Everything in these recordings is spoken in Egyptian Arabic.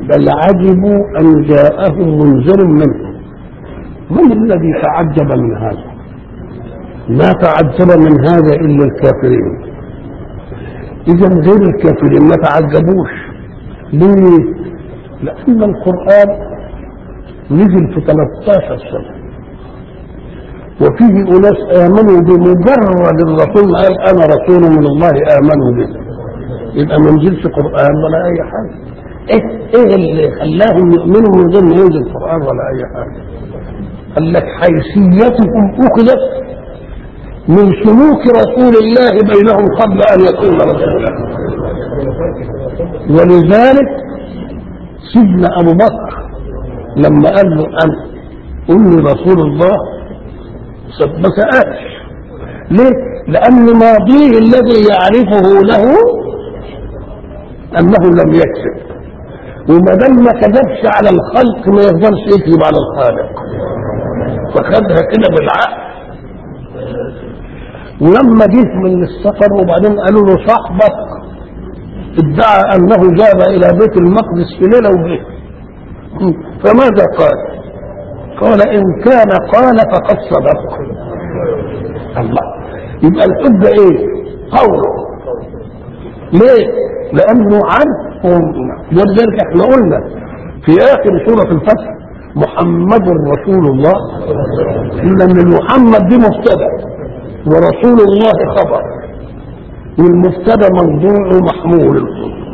بل عجبوا أن جاءهم منذر منهم من الذي تعجب من هذا ما تعجب من هذا إلا الكافرين إذا غير الكافرين ما تعجبوش ليه؟ لأن القرآن نزل في 13 سنة وفيه أناس آمنوا بمجرد الرسول قال أنا رسول من الله آمنوا به يبقى ما نزلش قرآن ولا أي حاجة إيه إيه اللي خلاهم يؤمنوا من غير ما ينزل قرآن ولا أي حاجة قال لك حيثيتهم أخذت من سلوك رسول الله بينهم قبل أن يكون رسولا ولذلك سيدنا أبو بكر لما قال له أنا إني رسول الله ما سألش ليه؟ لأن ماضيه الذي يعرفه له أنه لم يكذب وما دام ما كذبش على الخلق ما يقدرش يكذب على الخالق فخدها كده بالعقل ولما جه من السفر وبعدين قالوا له صاحبك ادعى انه ذهب الى بيت المقدس في ليله وبيت فماذا قال؟ قال ان كان قال فقد صدق الله يبقى الحجه ايه؟ قوله ليه؟ لانه عارف ولذلك احنا قلنا في اخر سوره الفتح محمد رسول الله لان محمد دي مبتدا ورسول الله خبر والمبتدا موضوع ومحمول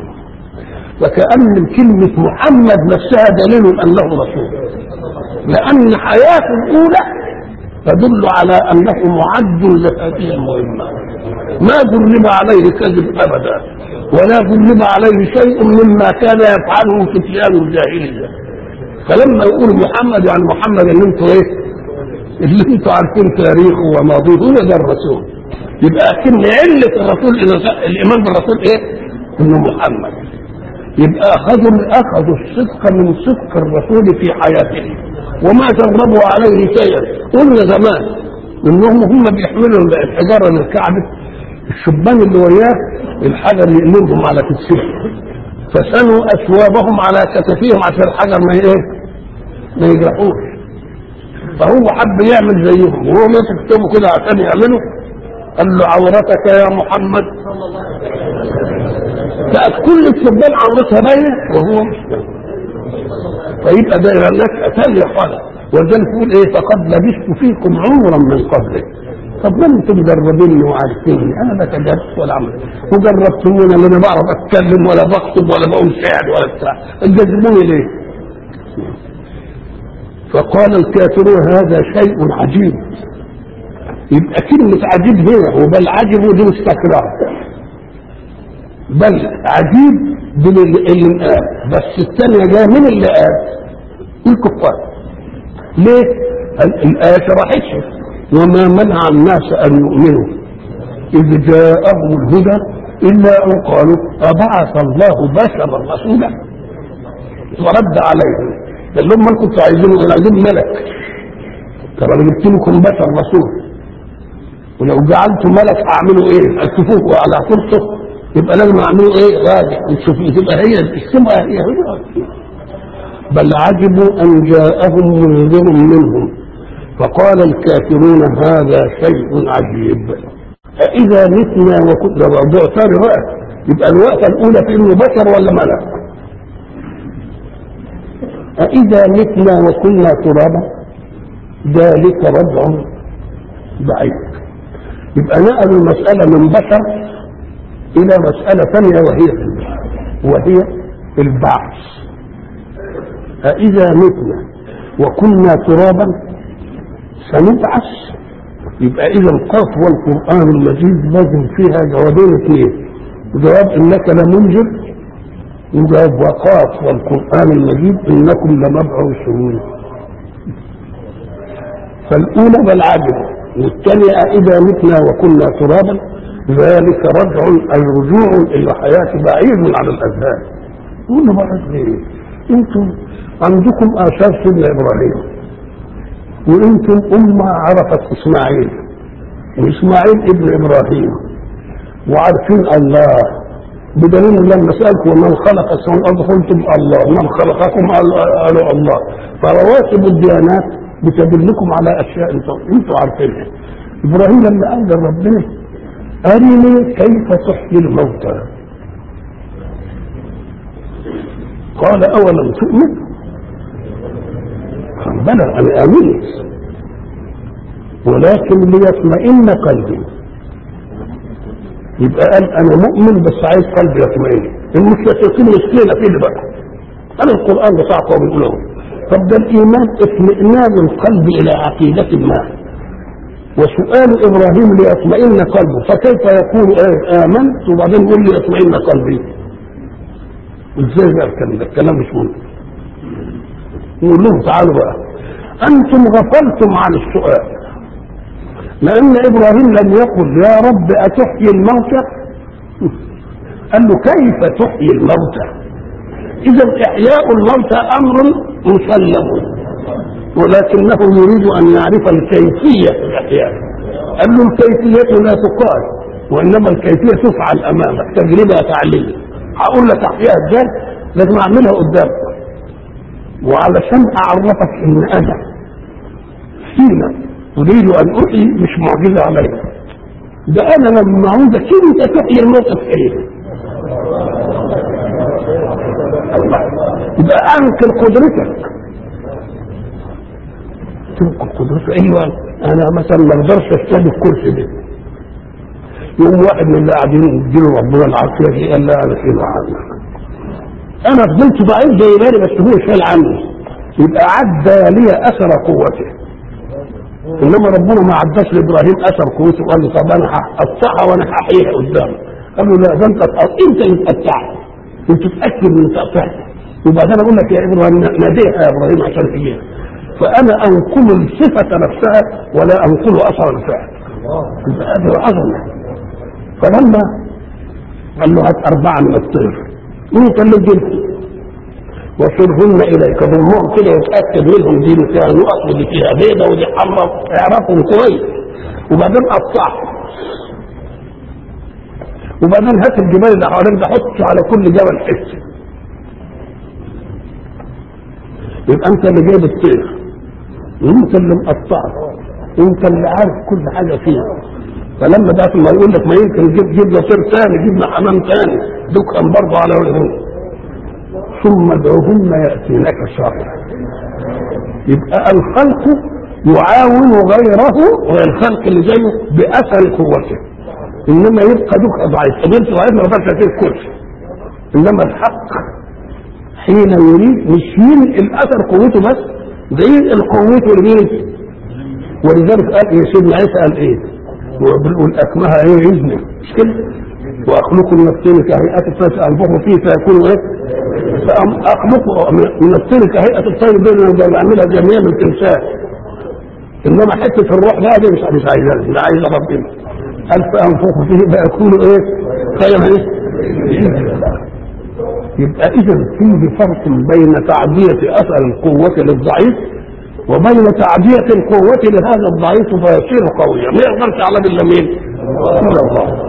وكأن كلمة محمد نفسها دليل أنه رسول لأن حياته الأولى تدل على أنه معد لهذه المهمة ما ذنب عليه كذب أبدا ولا ذنب عليه شيء مما كان يفعله فتيان الجاهلية فلما يقول محمد يعني محمد اللي انتوا ايه اللي انتوا عارفين تاريخه وماضيه هو ده الرسول يبقى اكن علة الرسول اذا الايمان بالرسول ايه؟ انه محمد يبقى اخذوا اخذوا الصدق من صدق الرسول في حياته وما جربوا عليه شيئا قلنا زمان انهم هم بيحملوا الحجاره للكعبه الشبان اللي وياه الحجر يقلبهم على كتفهم فسنوا اثوابهم على كتفيهم عشان الحجر ما ايه ما يجرحوش فهو حب يعمل زيهم وهو ماسك كتابه كده عشان يعمله قال له عورتك يا محمد بقت كل الشبان عورتها باينه وهو مش باين فيبقى ده لك ثانية خالص ولذلك يقول ايه فقد لبثت فيكم عمرا من قبله طب ما انتم مجربيني وعارفيني انا ما كذبت ولا عملت وجربتموني لا انا بعرف اتكلم ولا بكتب ولا بقول شعر ولا بتاع تجذبوني ليه؟ فقال الكافرون هذا شيء عجيب يبقى كلمة عجيب هنا وبل عجبوا دي استكرار بل عجيب دي اللي قال بس الثانية جاية من اللي قال الكفار ليه؟ الآية شرحتها وما منع الناس أن يؤمنوا إذ جاءهم الهدى إلا أن قالوا أبعث الله بشرا رسولا ورد عليهم قال لهم ما كنتوا عايزينه انا عايزين ملك طب انا جبت لكم بشر رسول ولو جعلت ملك اعمله ايه؟ اشوفوه على فرصه يبقى لازم اعمله ايه؟ راجع نشوفه تبقى هي السمعه هي هي بل عجبوا ان جاءهم منذر منهم فقال الكافرون هذا شيء عجيب أإذا متنا وكنا موضوع ثاني بقى يبقى الوقفة الأولى في إنه بشر ولا ملك؟ أإذا متنا وكنا ترابا ذلك رجع بعيد يبقى نقلوا المسألة من بشر إلى مسألة ثانية وهي وهي البعث أإذا متنا وكنا ترابا سنبعث يبقى إذا القاف والقرآن المجيد لازم فيها جوابين اثنين جواب إنك لمنذر وجواب وقاف والقرآن المجيد إنكم لمبعوثون فالأولى بل عجب والثانية إذا متنا وكنا ترابا ذلك رجع أي رجوع إلى حياة بعيد على الأذهان قولوا بقى إيه؟ أنتم عندكم آثار سيدنا إبراهيم وأنتم أمة عرفت إسماعيل وإسماعيل ابن إبراهيم وعارفين الله بدليل لما سألت ومن خلق السماء والأرض قلتم الله من خلقكم قالوا الله فرواتب الديانات بتدلكم على أشياء انتم انتم عارفينها إبراهيم لما قال لربنا أرني كيف تحيي الموتى قال أولم تؤمن قال بلى أنا آمنت ولكن ليطمئن قلبي يبقى قال انا مؤمن بس عايز قلبي يطمئن المشركين مسكينه كده بقى انا القران بتاعكم بيقول لهم طب ده الايمان اطمئنان القلب الى عقيده ما وسؤال ابراهيم ليطمئن قلبه فكيف يقول آه امنت وبعدين يقول لي يطمئن قلبي ازاي بقى الكلام ده الكلام مش ممكن نقول لهم تعالوا بقى انتم غفلتم عن السؤال لأن إبراهيم لم يقل يا رب أتحيي الموتى قال له كيف تحيي الموتى إذا إحياء الموتى أمر مسلم ولكنه يريد أن يعرف الكيفية في الإحياء قال له الكيفية لا تقال وإنما الكيفية تفعل أمامك تجربة تعليم هقول لك أحياء إزاي لازم أعملها قدامك وعلشان أعرفك إن أنا حين أريد أن أحيي مش معجزة عليا ده أنا لما عاوزك أنت تحيي الموقف إيه يبقى أنكر قدرتك تنكر قدرتك أيوة أنا مثلا ما أقدرش أستهدف الكرسي ده يوم واحد من اللي قاعدين يديله ربنا العافية دي قال لا أنا شيل عنك أنا فضلت ضعيف زي بالي بس هو شال عني يبقى عدى لي أثر قوته انما ربنا ما عداش لابراهيم اثر قوته وقال له طب انا هقطعها وانا هحييها قدامك قال له لا ده انت انت اللي تقطعها انت تتاكد من تقطعها وبعدين اقول لك يا ابراهيم ناديها يا ابراهيم عشان تجيها فانا انقل الصفه نفسها ولا انقل اثر الفعل يبقى هذه عظمه فلما قال له هات اربعه من الطير انت اللي جبت وصرهن اليك ضمهم كده وتاكد منهم دي فيها نقط ودي فيها بيضه ودي حمراء اعرفهم كويس وبعدين قطعهم وبعدين هات الجبال اللي حواليك ده حط على كل جبل حته يبقى انت اللي جايب الطير وانت اللي مقطعه وانت اللي عارف كل حاجه فيها فلما ده ما يقول لك ما يمكن جيب جيب له طير ثاني جيب له حمام ثاني دكان برضه على وجهه ثم ادعوهن ياتينك صافا يبقى الخلق يعاون غيره غير الخلق اللي زيه باثر قوته انما يبقى دوك ضعيف طب انت ضعيف ما تقدرش تشيل كرسي انما الحق حين يريد مش ينقل اثر قوته بس ده ينقل قوته لمين ولذلك قال ايه سيدنا عيسى قال ايه وبيقول اكمها ايه يزني مش كده واخلق من الطين كهيئه الطير انفخ فيه فيكون ايه فاخلق من الطين كهيئه الطير بين بعملها جميع من التمثال انما حته الروح بقى دي مش مش عايزها لا عايزه ربنا قال فانفخ فيه فيكون ايه خير ايه يبقى اذا فيه فرق بين تعدية اثر القوة للضعيف وبين تعدية القوة لهذا الضعيف فيصير قويا ما يقدرش على الا مين؟ الا الله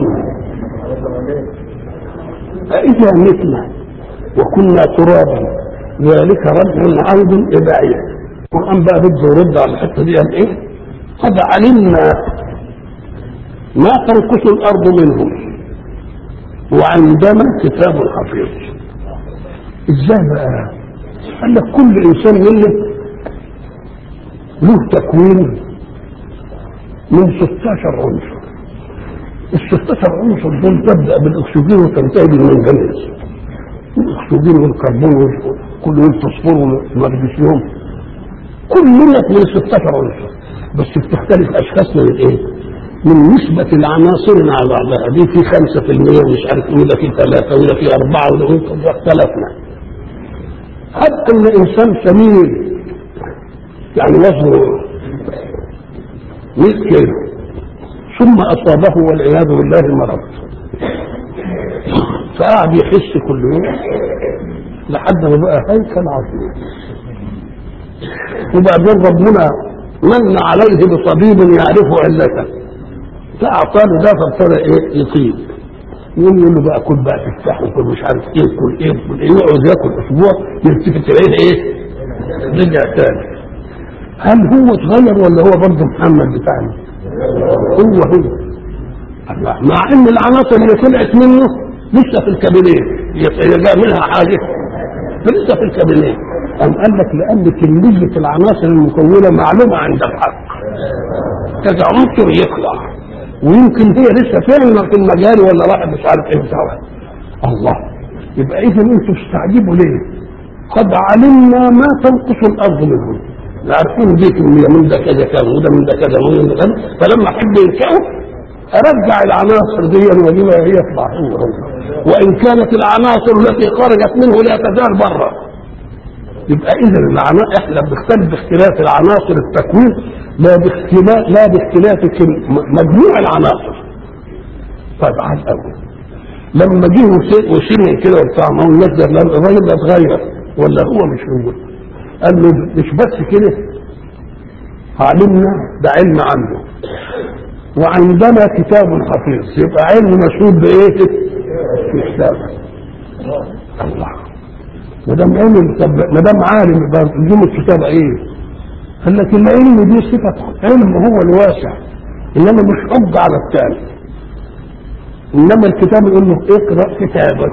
فإذا متنا وكنا ترابا ذلك رد عود إباعية القرآن بقى بده يرد على الحتة دي قال إيه؟ قد علمنا ما تنقص الأرض منهم وعندنا كتاب حفيظ ازاي بقى؟ قال لك كل انسان منا له تكوين من 16 عنصر ال 16 عنصر دول تبدا بالاكسجين وتنتهي بالمنجنيز الاكسجين والكربون وكل والفوسفور والمغنيسيوم كلنا من ال 16 عنصر بس بتختلف اشخاصنا من ايه؟ من نسبة العناصر مع بعضها دي في 5% ومش عارف ايه ولا في 3 ولا في 4 ولا اختلفنا حتى ان انسان سمين يعني وزنه 100 كيلو ثم اصابه والعياذ بالله مرض فقعد يحس كل يوم لحد ما بقى هيكل عظيم وبعدين ربنا من عليه بطبيب يعرف علته فاعطاه ده فابتدى ايه يطيب يقوم يقول له بقى كل بقى تفتح وكل مش عارف ايه كل ايه كل ايه يقعد ياكل اسبوع يلتفت تلاقيه ايه؟ رجع تاني هل هو اتغير ولا هو برضه محمد بتاعنا؟ هو هو الله مع ان العناصر اللي طلعت منه لسه في الكابينيه جاء منها حاجه لسه في الكابينيه أم قال لك لأن كمية العناصر المكونة معلومة عند الحق كذا عنصر يطلع ويمكن هي لسه فعلا في المجال ولا واحد مش عارف ايه بتاع الله يبقى اذا انتوا تستعجبوا ليه؟ قد علمنا ما تنقص الارض منهم عارفين دي كمية من ده كذا كذا وده من ده كذا ومن ده كذا فلما احب ينكأه ارجع العناصر دي واجيبها هي يطلع هو هو وان كانت العناصر التي خرجت منه لا تزال بره يبقى اذا العناصر احنا بنختلف باختلاف العناصر التكوين لا باختلاف لا باختلاف مجموع العناصر طيب على الاول لما جه وسمع كده وبتاع ما هو الناس ده الراجل ده اتغير ولا هو مش موجود قال له مش بس كده علمنا ده علم عنده وعندنا كتاب حفيظ يبقى علم مشهود بايه؟ في كتابه الله ما دام علم طب ما دام عالم يبقى لزوم الكتابه ايه؟ قال لك العلم دي صفه علم هو الواسع انما مش حب على الثاني انما الكتاب يقول له اقرا كتابك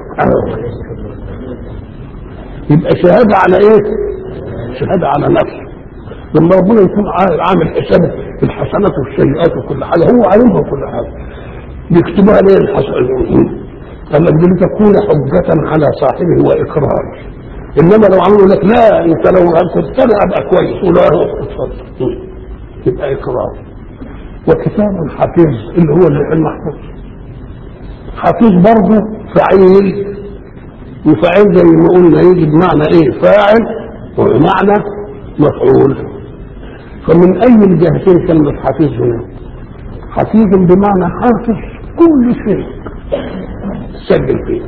يبقى شهاده على ايه؟ شهاده على نفسه لما ربنا يكون عامل حساب الحسنات والسيئات وكل حاجه هو عالمها وكل حاجه بيكتبها ليه الحسنات قال لك دي لتكون حجة على صاحبه وإقرار إنما لو عملوا لك لا أنت لو كنت أنا أبقى كويس ولا اتفضل يبقى إقرار وكتاب حفيظ اللي هو المحفوظ حفيظ برضه فعيل وفاعل زي ما قلنا يجي بمعنى ايه فاعل وبمعنى مفعول فمن اي الجهتين كلمه حفيظ هنا حفيظ بمعنى حافظ كل شيء سجل فيه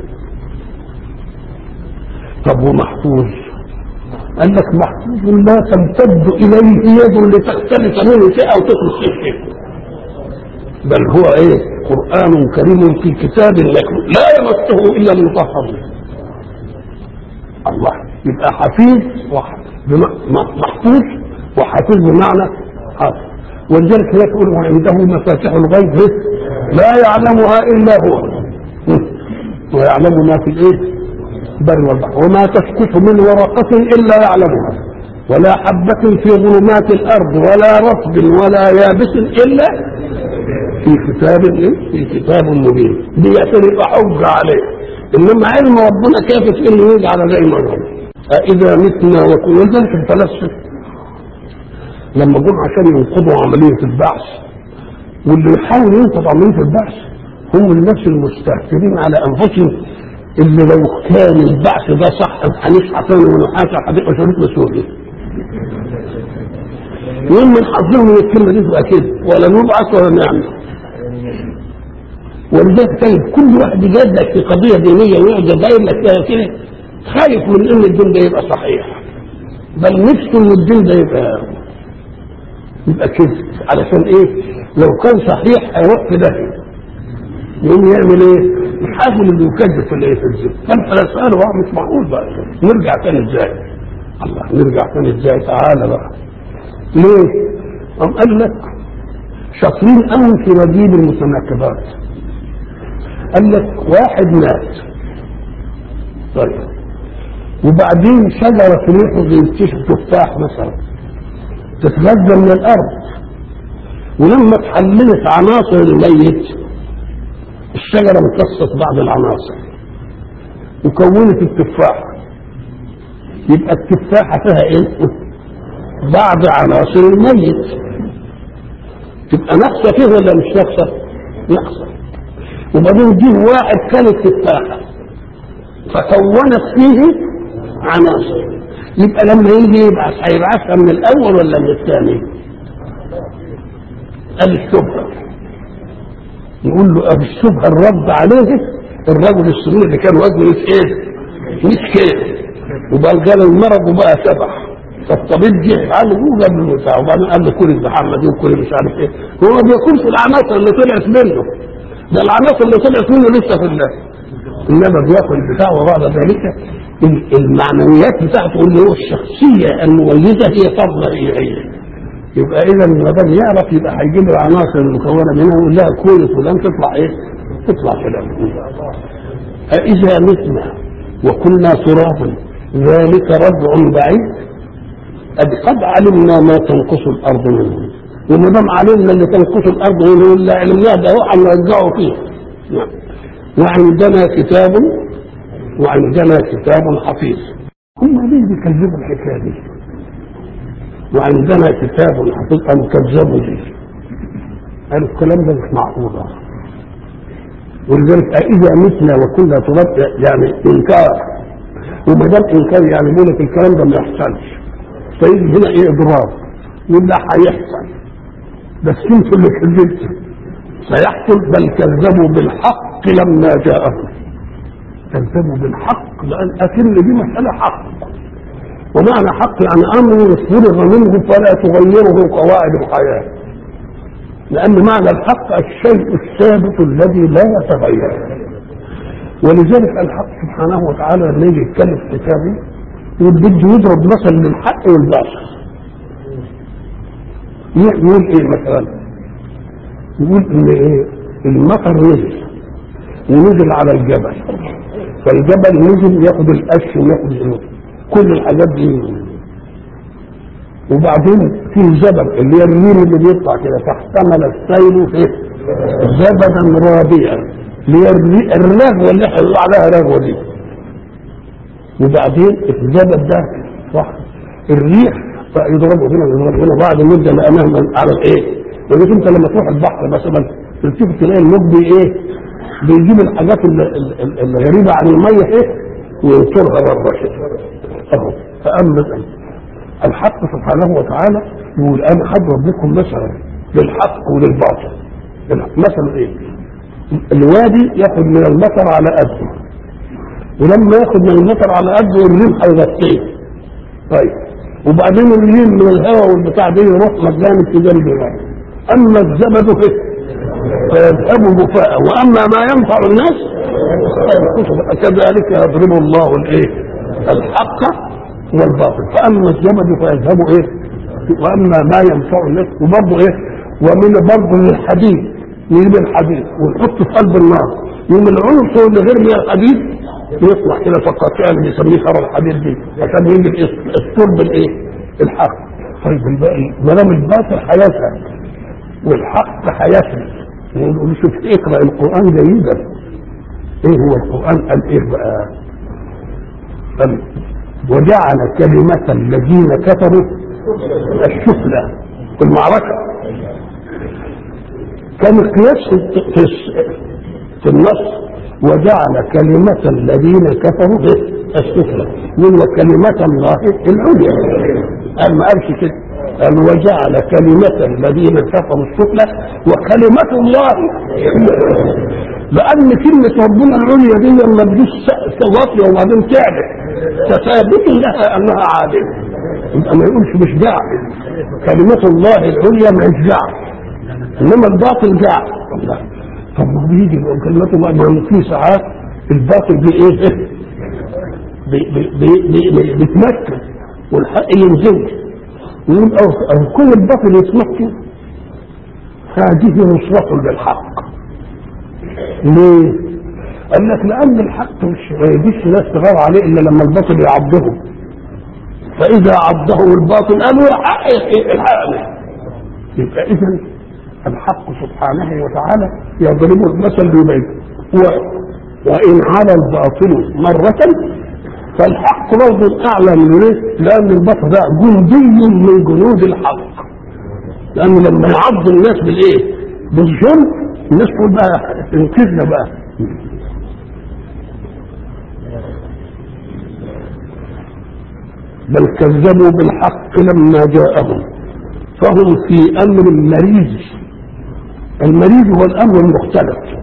طب ومحفوظ قال لك محفوظ لا تمتد اليه يد لتختلف منه شيء او تخلص شيء بل هو ايه قران كريم في كتاب لكم لا يمسه الا المطهرون الله يبقى حفيظ محفوظ وحفيظ بمعنى حافظ ولذلك هي تقول وعنده مفاتيح الغيب لا يعلمها الا هو ويعلم ما في الايه بر والبحر وما تسقط من ورقة الا يعلمها ولا حبة في ظلمات الارض ولا رطب ولا يابس الا في كتاب ايه في كتاب مبين دي يبقى حجة عليه انما علم ربنا كافف انه يجعل زي ما هو اذا متنا وكنا ذلك الفلاسفه لما جم عشان ينقضوا عمليه البعث واللي يحاول ينقض عمليه البعث هم الناس المستهترين على انفسهم اللي لو كان البعث ده صح هنصحى تاني ونحاسب هتبقى شريط مسؤوليه يوم من حظهم ان الكلمه دي تبقى كده ولا نبعث ولا نعمل ولذلك كان كل واحد يجادلك في قضيه دينيه ويقعد يداير لك فيها كده خايف من ان الدين ده يبقى صحيح بل نفسه ان الدين ده يبقى يبقى كده علشان ايه لو كان صحيح هيروح في داهيه يقوم يعمل ايه؟ يحاول انه يكذب في الايه في الدين فانت لا تساله مش معقول بقى نرجع تاني ازاي؟ الله نرجع تاني ازاي؟ تعالى بقى ليه؟ قام قال لك شاطرين قوي في مجيب المتناقضات قال لك واحد مات طيب وبعدين شجرة ريحه زي الكشف تفاح مثلا تتغذى من الأرض ولما اتحللت عناصر الميت الشجرة امتصت بعض العناصر وكونت التفاح يبقى التفاحة فيها ايه؟ بعض عناصر الميت تبقى ناقصة فيه ولا مش ناقصة؟ ناقصة وبعدين جه واحد كانت تفاحة فكونت فيه عناصر يبقى لما يجي يبعث هيبعثها من الأول ولا من الثاني؟ قال الشبهة نقول له أبو الشبهة الرد عليه الرجل الصغير اللي كان وزنه مش ايه؟ مش كده وبقى جاله المرض وبقى سبح فالطبيب جه قال له جاب له بتاع وبعدين قال له كل محمد وكل مش عارف ايه هو ما بياكلش العناصر اللي طلعت منه ده العناصر اللي طلعت منه لسه في الله انما بياكل بتاعه وبعد ذلك المعنويات بتاعته اللي هو الشخصيه المميزه هي تفضل هي هي يبقى اذا ما دام يعرف يبقى هيجيب العناصر المكونه منها ويقول لها كون فلان تطلع ايه؟ تطلع فلان أإذا متنا وكنا ترابا ذلك رجع بعيد قد قد علمنا ما تنقص الارض منه وما دام علمنا اللي تنقص الارض منه الا علمناه ده هو هنرجعه فيه نعم. وعندنا كتاب وعندنا كتاب حفيظ هم ليه بيكذبوا الحكايه دي وعندنا كتاب حفيظ قالوا كذبوا دي قالوا الكلام ده مش معقول ولذلك أإذا متنا وكنا تراب يعني إنكار وما دام إنكار يعني بيقول لك الكلام ده ما يحصلش فيجي هنا إيه إضراب يقول لا هيحصل بس انتوا اللي كذبتوا سيحصل بل كذبوا بالحق لما جاءهم كذبوا بالحق لأن أكن دي مسألة حق ومعنى حق يعني أمر فرغ منه فلا تغيره قواعد الحياة لأن معنى الحق الشيء الثابت الذي لا يتغير ولذلك الحق سبحانه وتعالى لما يجي يتكلم في كتابه بده يضرب مثل للحق والباطل يقول ايه مثلا يقول ان ايه المطر نزل ونزل على الجبل فالجبل نزل ياخد القش وياخد ايه كل الحاجات دي وبعدين في زبد اللي هي الريم اللي بيطلع كده فاحتمل السيل في زبدا رابيا اللي هي الرغوه اللي احنا بنقول عليها رغوه دي وبعدين الزبد ده صح الريح يضربوا هنا يضربوا هنا بعد مده لقيناهم على الايه؟ لانك انت لما تروح البحر مثلا تشوف تلاقي الموج بي ايه؟ بيجيب الحاجات الغريبه عن الميه ايه؟ وينطرها بره كده اهو فاما الحق سبحانه وتعالى يقول انا هضرب لكم مثلا للحق وللباطل مثلا ايه؟ الوادي ياخد من المطر على قده ولما ياخد من المطر على قده الريم هيغطيه طيب وبعدين الريم من الهواء والبتاع ده يروح مجاني في جنب الارض اما الزبد فيذهب بفاء واما ما ينفع الناس كذلك يضرب الله الايه الحق والباطل فاما الزبد فيذهب ايه واما ما ينفع الناس وبرضه ايه ومن برضه من الحديد نجيب الحديد ونحطه في قلب النار يوم العنصر اللي غير من الحديد يطلع كده فقاقيع اللي بيسميه خرى الحديد دي عشان يجي الترب الايه الحق طيب الباقي ما دام الباطل هيذهب والحق هيثبت نقول شوف اقرا القران جيدا ايه هو القران قال ايه بقى قال وجعل كلمة الذين كفروا السفلى في المعركة كان القياس في في النص وجعل كلمة الذين كفروا السفلى من وكلمة الله العليا قال ما قالش كده قال وجعل كلمة الذين كفروا السفلى وكلمة الله لأن كلمة ربنا العليا دي لما تجيش واطية وبعدين تعلى فثابت لها أنها عادلة يبقى ما يقولش مش جعل كلمة الله العليا مش جعل إنما الباطل جعل طب ما بيجي كلمة الله ما في ساعات الباطل بإيه؟ بيتمكن والحق ينزل يقول أو كل الباطل يتمكن هذه نصرة للحق ليه؟ قال لك لأن الحق مش ما يجيش ناس تغار عليه إلا لما الباطل يعضهم فإذا عضه الباطل قالوا الحق الحق يبقى إذا الحق سبحانه وتعالى يضرب المثل بيبين وإن على الباطل مرة فالحق برضه أعلى من ليه؟ لأن الباطل ده جندي من جنود الحق لأنه لما يعض الناس بالإيه؟ بالظلم الناس تقول بقى انقذنا بقى بل كذبوا بالحق لما جاءهم فهم في امر مريض المريض هو الامر المختلف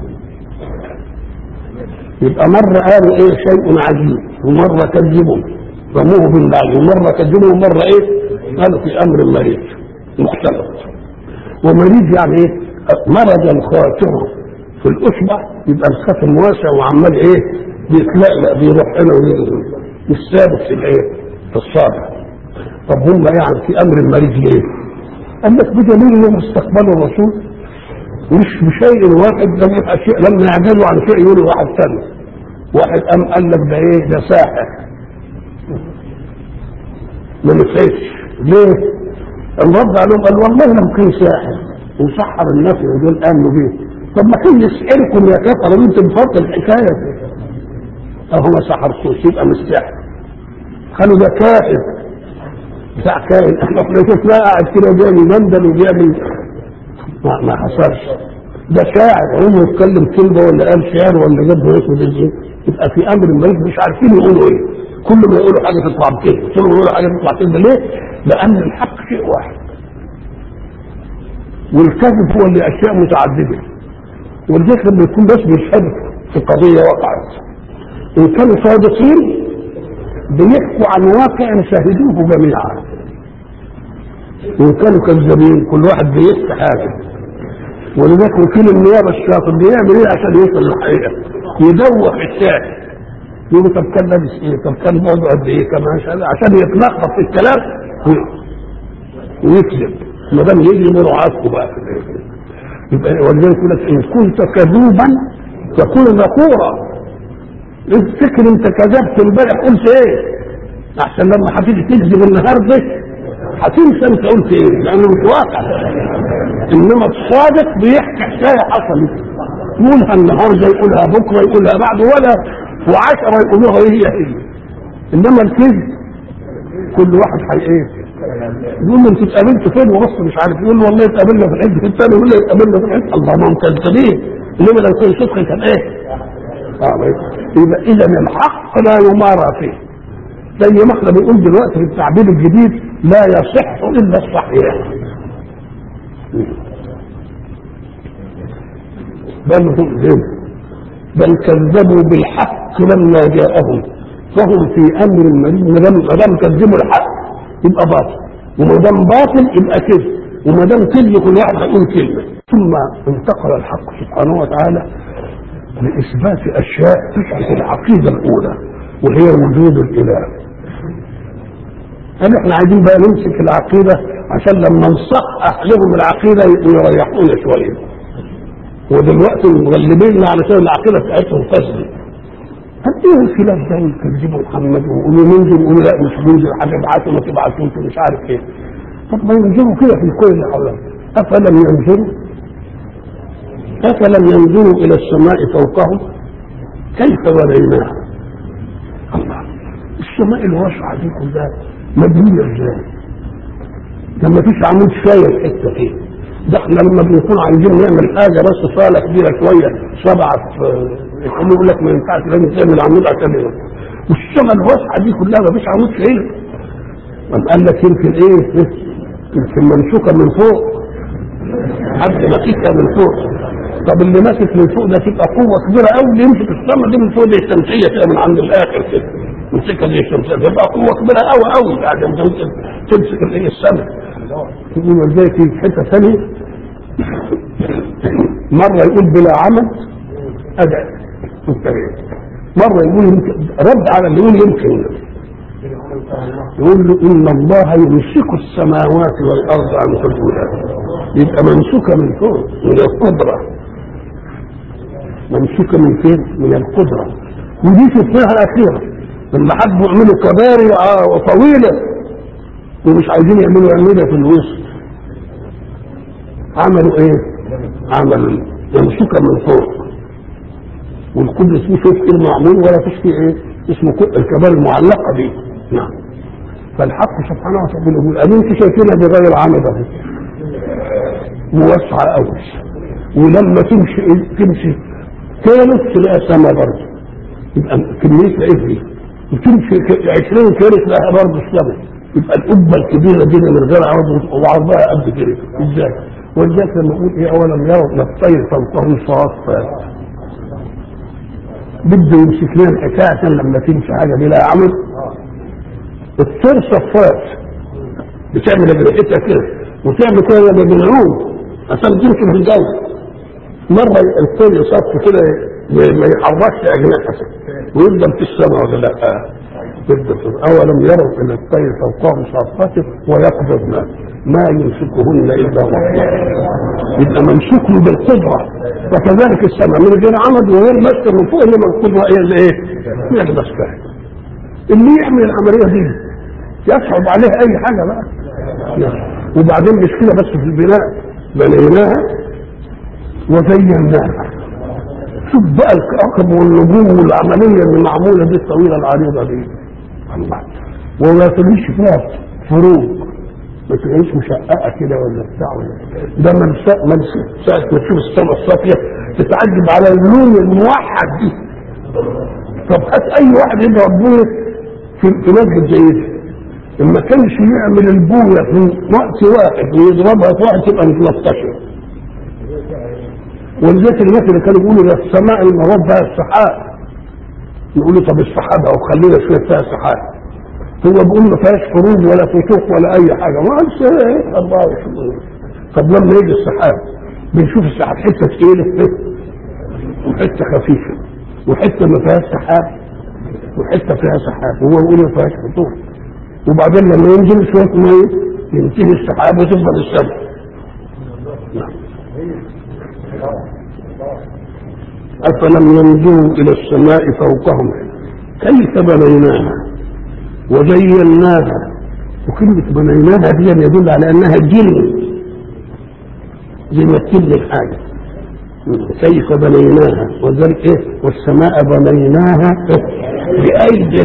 يبقى مرة قالوا ايه شيء عجيب ومرة كذبوا رموه بالنار ومرة كذبوا ومرة ايه قالوا في امر مريض مختلف ومريض يعني ايه مرض الخاطر في الاصبع يبقى الخاتم واسع وعمال ايه بيتلقلق بيروح هنا ويجي مش ثابت في الايه في الصابع طب هم يعني في امر المريض ليه؟ قال لك بدليل انهم استقبلوا الرسول مش بشيء واحد لم يبقى شيء لما يعجزوا عن شيء يقولوا واحد ثاني واحد قام قال لك ده ايه ده ساحر ما نفعش ليه؟ الرد عليهم قال والله لم كان ساحر وسحر الناس ودول امنوا بيه طب ما كان يسألكم يا كفر انتم بفضل الحكايه اهو ما سحرتوش يبقى مش ساحر قالوا ده كائن بتاع كائن احنا احنا شفناه قاعد كده بيعمل مندل وبيعمل ما, ما حصلش ده شاعر عمره يتكلم كلمه ولا قال شعر ولا جاب اسود ايه يبقى في امر المريض مش عارفين يقولوا ايه كل ما يقولوا حاجه تطلع بكده كل ما يقولوا حاجه تطلع كده ليه؟ لان الحق شيء واحد والكذب هو اللي اشياء متعدده ولذلك لما يكون بس بيشهدوا في قضيه وقعت ان كانوا صادقين بيحكوا عن واقع شهدوه جميعا وان كانوا كذابين كل واحد بيحكي حاجه ولذلك وكيل النيابه الشاطر بيعمل ايه عشان يوصل للحقيقه يدوخ الشاهد يقول طب كان لابس ايه طب كان موضوع قد ايه كمان عشان يتلخبط في الكلام ويكذب ما دام يجي مراعاتكم بقى في الآخر. يبقى ولذلك يقول لك ان كنت كذوبا تكون نقورا افتكر انت كذبت امبارح قلت ايه احسن لما هتيجي تكذب النهارده هتنسى انت قلت ايه لانه مش واقع انما الصادق بيحكي حكايه حصلت يقولها النهارده يقولها بكره يقولها بعد ولا وعشرة يقولوها هي هي انما الكذب كل واحد حي ايه يقول له انتوا اتقابلتوا فين ورحت مش عارف يقول له والله اتقابلنا في الحج الثاني يقول له اتقابلنا في الحج الله ما هم كذابين انما لو كان صدق كان ايه؟ اه يبقى اذا الحق لا يمارى فيه زي ما احنا بنقول دلوقتي في التعبير الجديد لا يصح الا الصحيح بل هم بل كذبوا بالحق لما جاءهم فهم في امر مريض ما دام ما دام كذبوا الحق يبقى باطل وما دام باطل يبقى كذب وما دام كذب كل واحد هيقول كلمه ثم انتقل الحق سبحانه وتعالى لاثبات اشياء تثبت العقيده الاولى وهي وجود الاله هل احنا عايزين بقى نمسك العقيده عشان لما نصحح لهم العقيده يريحونا شويه ودلوقتي مغلبين علشان العقيده بتاعتهم فاسده طب ايه الخلاف ده يكذبوا محمد ويقولوا ننزل ويقولوا لا مش ننزل هتبعتوا ما تبعتوش مش عارف ايه طب ما ينزلوا كده في الكون اللي حولهم افلم ينزلوا افلم ينزلوا الى السماء فوقهم كيف بنيناها الله السماء الواسعه دي كلها مبنيه ازاي ده ما فيش عمود شايل حته فيه ده احنا لما بنكون عايزين نعمل حاجه بس صاله كبيره شويه سبعه يقولوا يقول لك ما ينفعش لازم تعمل عمود عشان ايه والشمال الواسعه دي كلها ما فيش عمود شايل قام قال لك يمكن ايه يمكن ممسوكه من فوق حد ماسكها من فوق طب اللي ماسك من فوق ده تبقى قوه كبيره قوي اللي يمسك السما دي من فوق دي الشمسيه كده من عند الاخر كده يمسكها زي الشمسيه تبقى قوه كبيره قوي قوي عشان تمسك الايه السما يقول ازاي في حته ثانيه مره يقول بلا عمل ادعي مره يقول يمكن رد على اللي يقول يمكن يقول له ان الله يمسك السماوات والارض عن حدودها يبقى ممسوكه من فوق من القدره ممسوكه من فين؟ من القدره ودي شفناها الاخيره لما حبوا يعملوا كباري طويله ومش عايزين يعملوا اعمده في الوسط عملوا ايه؟ عملوا ممسوكه من فوق والقدس فيه شوف ايه المعمول ولا فيش فيه ايه؟ اسمه الكبار المعلقه دي نعم فالحق سبحانه وتعالى يقول ادي انتوا شايفينها بغير عمد اهو موسعه قوي ولما تمشي تمشي ثالث تلاقي سما برضه يبقى كميتها ايه دي؟ وتمشي 20 كيلو تلاقيها برضه السما يبقى القبه الكبيره دي من غير عرض وعرضها قد كده ازاي؟ ولذلك لما اقول ايه اولم يروا الى الطير فوقهم صافات بده يمسك لنا الحكايه عشان لما تمشي حاجه بلا عمل الطير صفات بتعمل ريحتها كده وتعمل كده لما بنعوم عشان تمشي في الجو مرة الطير صف كده ما يحركش أجنحته ويفضل في السماء ولا لا؟ يفضل في أولم يروا إلى الطير فوقهم صافات ويقبضن ما يمسكهن إلا الله يبقى ممسوك بالقدرة وكذلك السماء من غير عمد وغير مسك من فوق إنما القدرة هي اللي إيه؟ هي اللي ماسكاها اللي يعمل العملية دي يصعب عليه أي حاجة بقى وبعدين مش كده بس في البناء بنيناها وزيناها شوف بقى الكواكب والنجوم والعمليه اللي معموله دي الطويله العريضه دي الله وما تجيش فيها فروق ما تلاقيش مشققه كده ولا بتاع ولا ده من ساعه من ساعه ما تشوف السماء الصافيه تتعجب على اللون الموحد دي طب هات اي واحد يضرب بويه في في مسجد زي ده لما كانش يعمل البويه في وقت واحد ويضربها في وقت تبقى متلطشه ولذلك الناس اللي كانوا بيقولوا ده السماء المراد بها السحاب يقولوا طب السحاب او خلينا شويه فيها سحاب هو بيقول ما فيهاش خروج ولا فتوح ولا اي حاجه ما قالش ايه الله يحفظه طب لما يجي السحاب بنشوف السحاب حته تقيله وحته خفيفه وحته ما فيهاش سحاب وحته فيها سحاب هو بيقول ما فيهاش فتوح وبعدين لما ينزل شويه ميه ينتهي السحاب وتفضل السماء نعم أفلم ينظروا إلى السماء فوقهم كيف بنيناها وزيناها وكلمة بنيناها دي يدل على أنها جن زي ما تبني الحاجة كيف بنيناها وذلك إيه والسماء بنيناها بأيد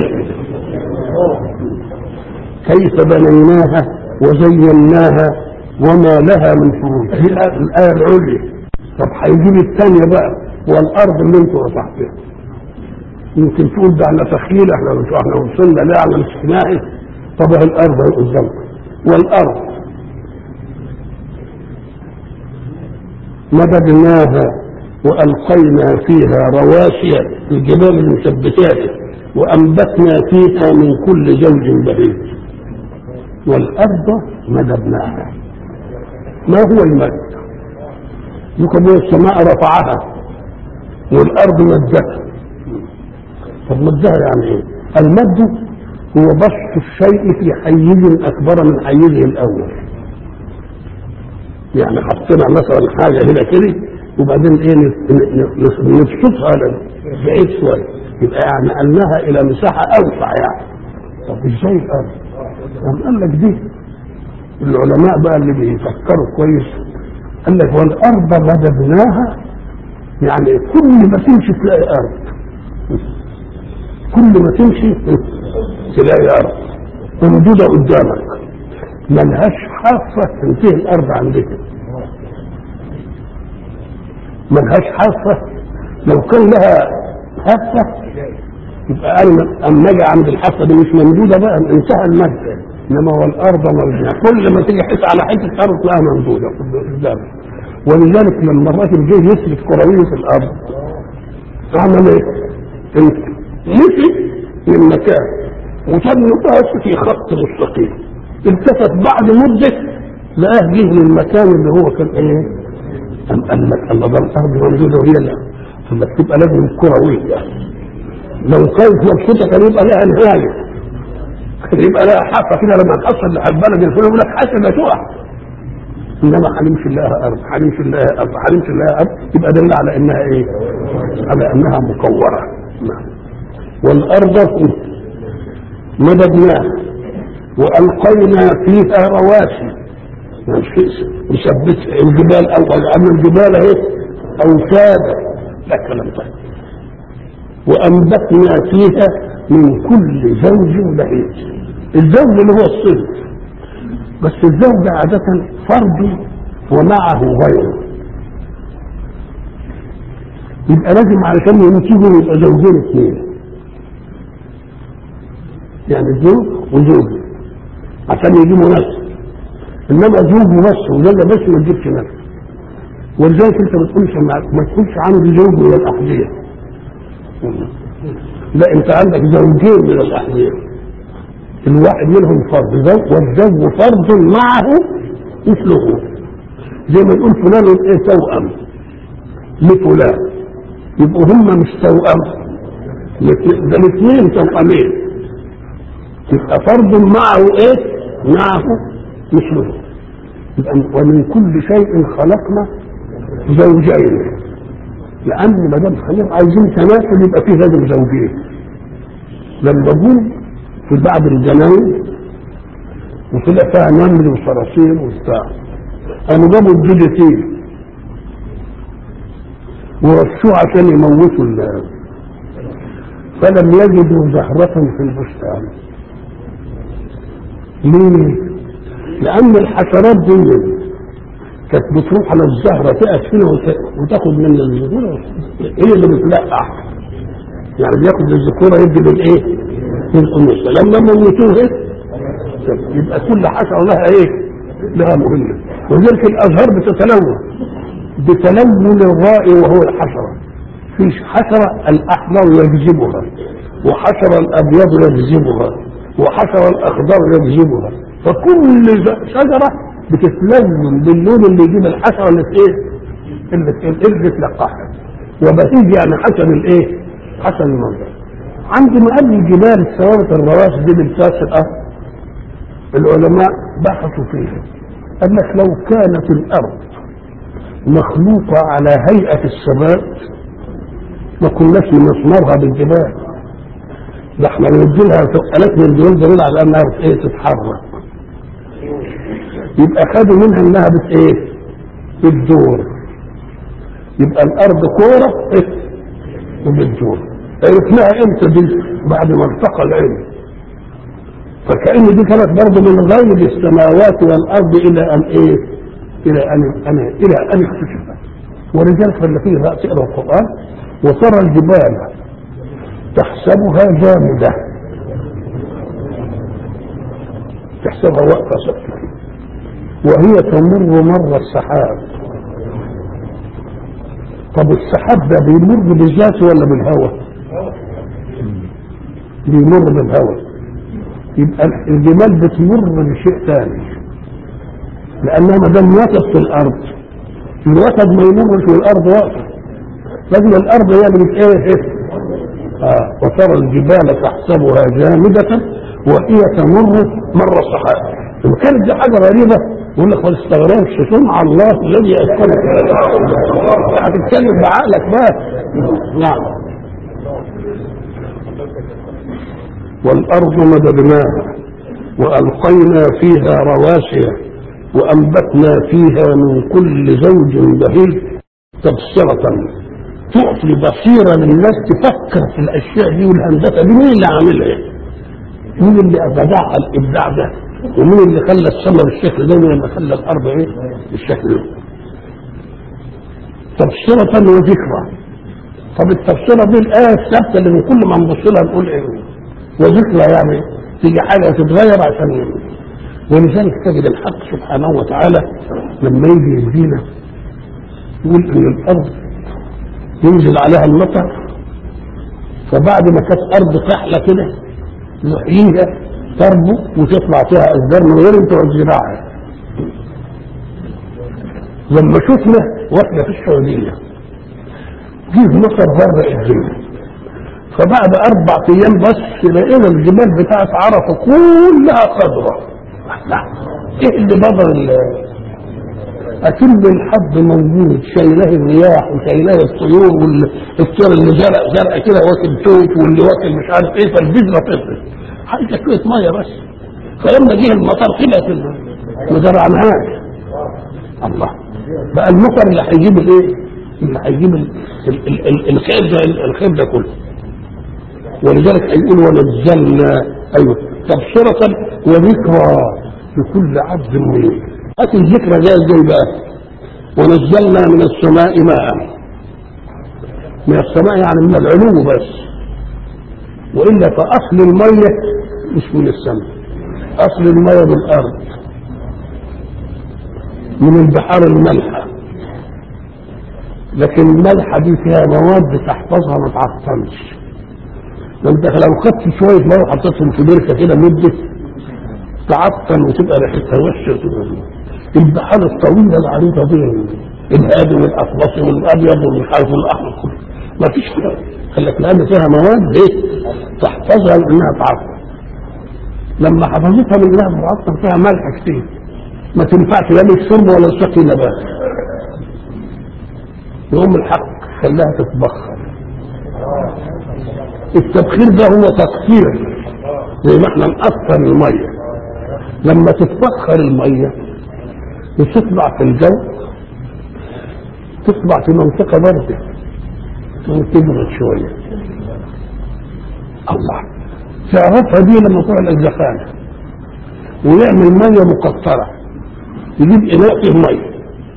كيف بنيناها وزيناها وما لها من فروج دي الآية العليا طب هيجيب الثانية بقى والأرض اللي انتوا رفعتوها يمكن تقول ده احنا تخيل احنا مش احنا وصلنا لأعلى الاجتماعي طب الأرض اهي قدامكم والأرض مددناها وألقينا فيها رواسي الجبال المثبتات وأنبتنا فيها من كل زوج بهيج والأرض مددناها ما هو المد؟ يقول السماء رفعها والارض مدتها طب مدها يعني ايه المد هو بسط الشيء في حيز اكبر من حيزه الاول يعني حطينا مثلا حاجه هنا كده وبعدين ايه نبسطها بعيد شويه يبقى يعني نقلناها الى مساحه اوسع يعني طب ازاي الارض؟ قام قال لك دي العلماء بقى اللي بيفكروا كويس قال لك والارض مددناها يعني كل ما تمشي تلاقي ارض كل ما تمشي تلاقي ارض موجوده قدامك ملهاش حافه تنتهي الارض عندك ملهاش حافه لو كان لها حافه يبقى انا اما اجي عند الحافه دي مش ممدوده بقى انتهى المد انما هو الارض مرجع كل ما تيجي تحس على حته ارض تلاقيها ممدوده قدامك ولذلك لما الراجل جه يسلك كرويه الارض عمل ايه؟ مشي من مكان وتم بس في خط مستقيم التفت بعد مده لقاه جه للمكان اللي هو كان ايه؟ أم قال لك الله ده الارض موجوده وهي لا ثم تبقى لازم كرويه لو كانت مبسوطه كان يبقى لها نهايه كان يبقى لها حافه كده لما تحصل البلد الفلاني يقول لك حاسب لا تقع انما هنمشي لها ارض هنمشي لها ارض هنمشي لها ارض يبقى دل على انها ايه؟ على انها مكوره نعم والارض مددناها والقينا فيها رواسي نثبت الجبال او ان الجبال اهي اوتادا لا كلام طيب وانبتنا فيها من كل زوج بهيج الزوج اللي هو الصنف بس الزوج عادة فرد ومعه غيره يبقى لازم علشان ينتجوا يبقى زوجين اثنين يعني زوج وزوج عشان يجيبوا نفس انما زوج بس وزوجه بس ما تجيبش نفس ولذلك انت ما تقولش ما تقولش عندي زوج من الاحذيه لا انت عندك زوجين من الاحذيه الواحد منهم فرد زوج والزوج فرد معه مثله زي ما نقول فلان ايه توأم لفلان يبقوا هم مش توأم ده الاثنين توأمين يبقى فرد معه ايه؟ معه مثله يبقى ومن كل شيء خلقنا زوجين لان ما دام خلينا عايزين تماثل يبقى فيه لازم زوجين لما جم في بعض الجناين وطلع فيها نمل وصراصير وبتاع قاموا جابوا الديدتين ورشوه عشان يموتوا ال فلم يجدوا زهرة في البستان ليه؟ لأن الحشرات دي كانت بتروح على الزهرة تقف فيها وتاخد من الذكورة هي اللي بتلقح يعني بياخد الذكورة يدي للايه؟ للأنوثة لما موتوه يبقى كل حشرة لها ايه؟ لها مهمة ولذلك الأزهار بتتلون بتلون الرائي وهو الحشرة في حشرة الأحمر يجذبها وحشرة الأبيض يجذبها وحشرة الأخضر يجذبها فكل شجرة بتتلون باللون اللي يجيب الحشرة اللي في ايه؟ اللي اللي تلقحها وبهيج يعني حسن الايه؟ حسن المنظر عندما قال الجبال ثوابت الرواسي دي بالفاسقة العلماء بحثوا فيها قال لك لو كانت الأرض مخلوقة على هيئة الثبات ما كناش نصنعها بالجبال ده احنا بندي لها ثقلات من الجبال دليل على انها بت ايه تتحرك يبقى خدوا منها انها بت ايه بتدور يبقى الارض كوره ايه وبتدور عرفناها امتى دي بعد ما ارتقى العلم فكأن دي كانت برضه من غيب السماوات والارض الى ان ايه الى ان أن الى ان اكتشفت ولذلك لما تيجي بقى تقرا القران وترى الجبال تحسبها جامده تحسبها واقفه سكتة وهي تمر مر السحاب طب السحاب ده بيمر بذاته ولا بالهواء بيمر بالهواء يبقى الجبال بتمر بشيء ثاني لانها ما دام وقفت في الارض الوسط ما يمرش والارض واقفه لازم الارض هي اللي بت ايه آه وترى الجبال تحسبها جامدة وهي تمر مر السحاب وكانت دي حاجة غريبة يقول لك ما تستغربش صنع الله الذي أسكنك هتتكلم بعقلك بقى نعم والأرض مددناها وألقينا فيها رواسي وأنبتنا فيها من كل زوج بهيج تبصرة تعطي بصيرة للناس تفكر في الأشياء دي والهندسة دي مين اللي عاملها؟ مين اللي أبدع الإبداع ده؟ ومين اللي خلى السماء بالشكل ده ومين اللي خلى الأرض إيه؟ بالشكل ده؟ تبصرة وذكرى طب التبصرة دي الآية الثابتة اللي من كل ما نبص لها نقول إيه؟ وذكرى يعني تيجي حاجة تتغير عشان يعني. ولذلك تجد الحق سبحانه وتعالى لما يجي يدينا يقول ان الارض ينزل عليها المطر فبعد ما كانت ارض فحله كده يحييها تربو وتطلع فيها اشجار من غير بتوع الزراعه لما شفنا واحنا في السعوديه جه مطر غرق الدنيا فبعد اربع ايام بس لقينا الجبال بتاعت عرفه كلها خضراء لا ايه اللي بدر اكل الحب موجود شايلاه الرياح وشايلاه الطيور والطير اللي زرق زرق كده واكل توت واللي واكل مش عارف ايه فالبذره تطلع حاجه شويه ميه بس فلما جه المطر طلعت ما زرعناهاش الله بقى المطر اللي هيجيب الايه؟ اللي هيجيب الخير ده الخير ده كله ولذلك هيقول ونزلنا ايوه تبصرة وذكرى لكل عبد منيب هات الذكرى زي ازاي بقى ونزلنا من السماء ماء من السماء يعني من العلو بس والا فاصل الميه مش من السماء اصل الميه من الارض من البحار المالحه لكن الملحه دي فيها مواد تحفظها ما تعطلش ده انت لو خدت شويه ميه وحطيتهم في بركه كده مده تعطل وتبقى ريحتها وحشه وتبقى البحار الطويله العريضه دي الهادي والاطلسي والابيض والمش عارف والاحمر كله ما فيش كده قال لك لان فيها مواد ايه تحفظها لانها تعطر لما حفظتها من انها تعطر فيها ملح كتير ما تنفعش لا للشرب ولا لسقي نبات يقوم الحق خلاها تتبخر التبخير ده هو تكثير زي ما احنا نأثر الميه لما تتبخر الميه وتطلع في الجو تطلع في منطقة باردة وتبرد شوية الله تعرفها دي لما تروح الزخانة ويعمل مية مقطرة يجيب إناء فيه مية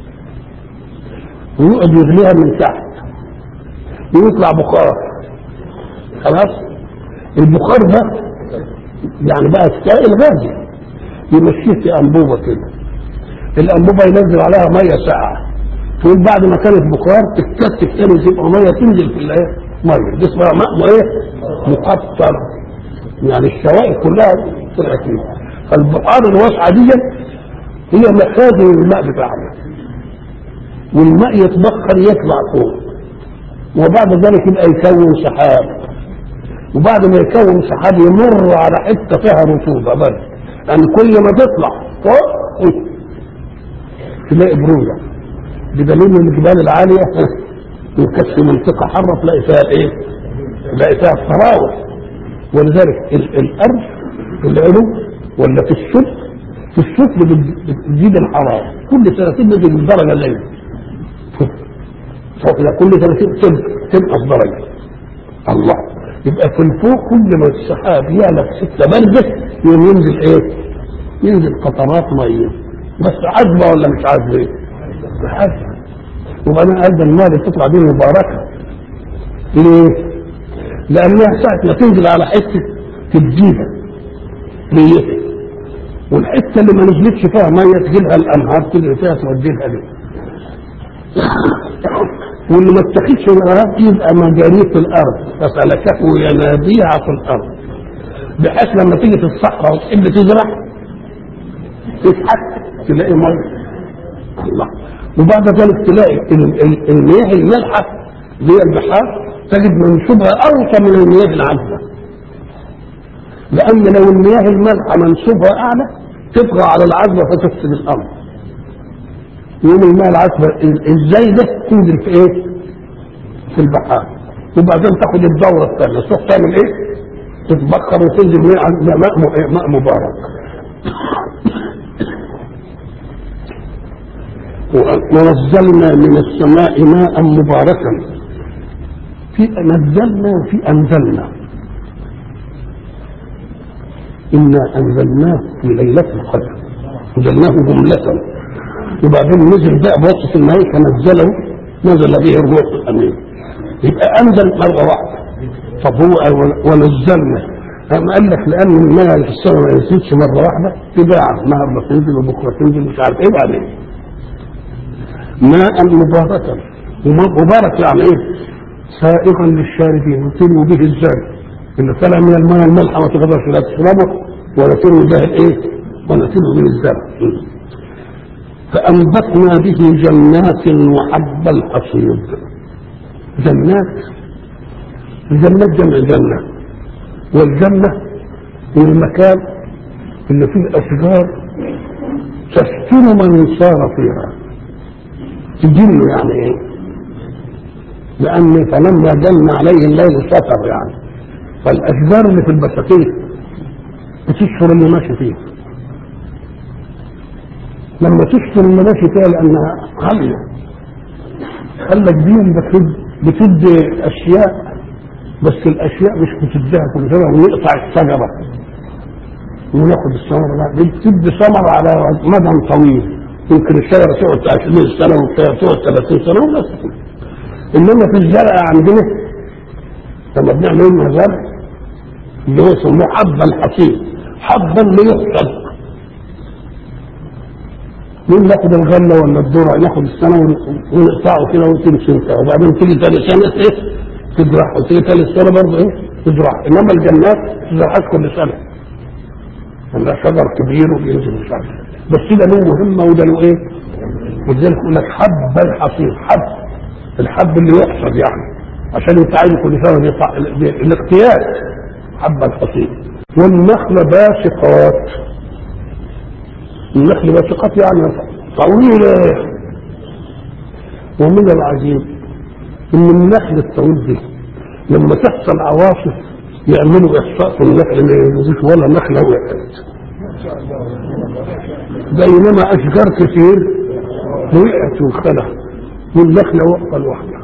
ويقعد يغليها من تحت ويطلع بخار خلاص البخار ده يعني بقى سائل غازي يمشيه في أنبوبة كده الأنبوبة ينزل عليها مية ساقعة تقول بعد ما كانت بخار تتكتك تاني تبقى ميه تنزل في الايه؟ ميه دي اسمها ماء ايه؟ مقطر يعني الشوائب كلها طلعت فيه فالبحار الواسعه دي هي مخازن الماء بتاعنا والماء يتبخر يطلع فوق وبعد ذلك يبقى يكون سحاب وبعد ما يكون سحاب يمر على حته فيها رطوبه بس يعني كل ما تطلع فوق تلاقي بروده بدليل ان الجبال العاليه وكانت في منطقه حاره تلاقي فيها ايه؟ تلاقي فيها الصراوح ولذلك الارض العلو ولا في السفل في السفل بتزيد الحراره كل سنتين بتزيد الدرجه اللي فوق كل سنتين تنقص درجه الله يبقى في الفوق كل ما السحاب يعلى في سته برده يوم ينزل ايه؟ ينزل قطرات ميه بس عذبه ولا مش عذبه؟ حاجة وبعدين قال ده الماء اللي بتطلع دي مباركة ليه؟ لأنها ساعة ما تنزل على حتة تديها نيتها والحتة اللي ما نزلتش فيها مية تجيبها الأنهار تجري فيها توديها دي واللي ما اتخذش الأنهار يبقى مجاريه في الأرض فسلكه ينابيع في الأرض بحيث لما تيجي في الصحراء وتحب تزرع تتحك تلاقي مية الله وبعد ذلك تلاقي المياه المالحة زي البحار تجد منسوبها أوطى من المياه العذبة لأن لو المياه المالحة منسوبها أعلى تطغى على العذبة فتفسد الأرض يوم المياه العذبة ازاي ده تنزل في ايه؟ في البحار وبعدين تاخد الدورة الثانية تروح تعمل ايه؟ تتبخر وتنزل ماء ماء ماء مبارك ونزلنا من السماء ماء مباركا في نزلنا وفي انزلنا انا انزلناه في ليله القدر نزلناه جمله وبعدين نزل بقى بوصف الملائكه نزله نزل به الروح الامين يبقى انزل مره واحده طب هو ونزلنا أما قال لك لأن الماء اللي في السماء ما ينزلش مرة واحدة تباع النهارده تنزل وبكرة تنزل مش عارف إيه بعدين ماء مباركا مبارك يعني ايه سائغا للشاربين يطيب به الزاد اللي طلع من الماء الملحة ما تقدرش لا تشربه ولا تروي به الايه ولا تروي به الزرع فأنبتنا به جنات وحب الحصيد جنات الجنات جمع جنة والجنة هي المكان اللي فيه أشجار تسكن من صار فيها تجن يعني ايه لان فلما جن عليه الليل سطر يعني فالاشجار اللي في البساتين بتشهر اللي ماشي فيه لما تشهر اللي ماشي فيها لانها عاليه قال لك دي بتد بتدي اشياء بس الاشياء مش بتديها كل سنه ونقطع الشجره وناخد الثمره لا دي بتدي ثمره على مدى طويل يمكن الشجره تقعد 20 سنه والشجره تقعد 30 سنه ولا انما في الزرع عندنا لما بنعمل لنا زرع اللي هو يسموه حبا الحصيد حبا ليحصد مين ناخد الغله ولا الذره ناخد السنه ونقطعه كده وتمشي انت وبعدين تيجي ثاني سنه ايه تزرع وتيجي ثالث سنه برضه ايه تزرع انما الجنات تزرعات كل سنه عندها شجر كبير وبينزل مش عارف بس ده له مهمه وده له ايه؟ ولذلك يقول لك حب الحصيد حب الحب اللي يحصد يعني عشان يتعين كل سنه يطلع الاقتياد حب الحصيد والنخل باسقات النخل باسقات يعني طويله ومن العجيب ان النخل الطويل دي لما تحصل عواصف يعملوا احصاء في النخل ما يجوزوش ولا نخله وقعت بينما اشجار كتير وقعت وانخلع والنخله واقفه لوحدها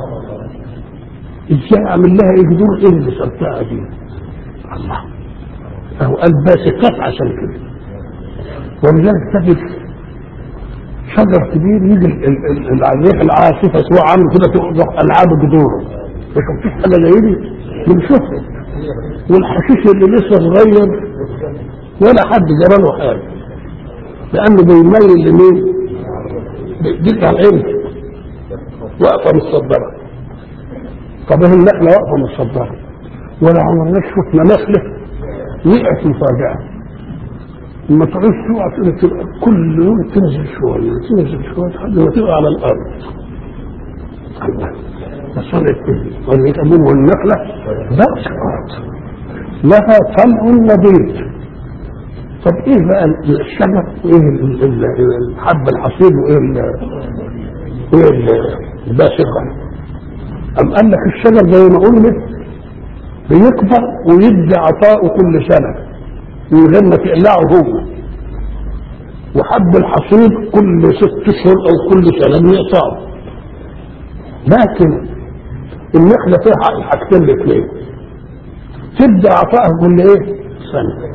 ازاي اعمل لها اجدور ايه اللي صرتها دي الله اهو قال باسقات عشان كده ولذلك تجد شجر كبير يجي ال- ال- ال- الريح العاصفه سواء عامل كده تقضح العاب جذوره ما شفتش حاجه زي دي بنشوفها والحشيش اللي لسه صغير ولا حد جرى له حاجه لانه بيميل لمين؟ بيديك على العين واقفه متصدره طب ايه النخله واقفه متصدره ولا عمرنا شفنا نخله وقعت مفاجاه لما تعيش تقع كده تبقى كل يوم تنزل شويه تنزل شويه لحد ما تبقى على الارض الله فصلت ولذلك يقول والنخله باسقات لها طلع نضيد طب ايه بقى الشجر وايه ال- ال- ال- الحب الحصيد وايه ال- وايه ال- الباسقه أم قال لك الشجر زي ما قلنا بيكبر ويدي عطاءه كل سنة من غير ما تقلعه هو وحب الحصيد كل ست اشهر او كل سنة بيقطعه لكن النخلة فيها الحاجتين الاثنين تدي عطاءها كل ايه؟ سنة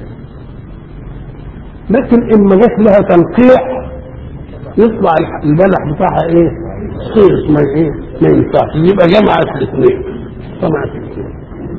لكن ان ما جاش لها تنقيع يطلع الح- البلح بتاعها ايه؟ صيف ما ايه؟ ما ينفعش يبقى جمعت الاثنين جمعت الاثنين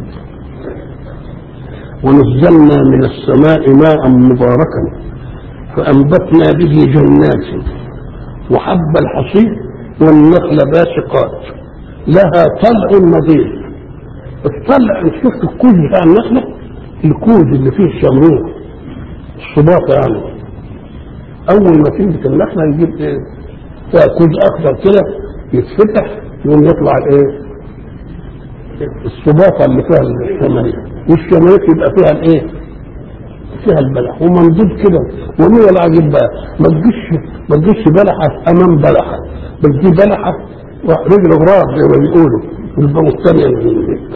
ونزلنا من السماء ماء مباركا فأنبتنا به جنات وحب الحصيد والنخل باسقات لها طلع نظيف الطلع انت شفت الكوز بتاع النخله الكوز اللي فيه الشمروخ الصباط يعني اول ما تنبت النخله يجيب ايه فيها كوز اخضر كده يتفتح يقوم يطلع ايه الصباطه اللي فيها الشماريخ والشماريخ يبقى فيها الايه فيها البلح وممدود كده ومن العجيب بقى ما تجيش ما تجيش بلحه امام بلحه بل دي بلحه رجل غراب زي ما بيقولوا يبقى مستنيا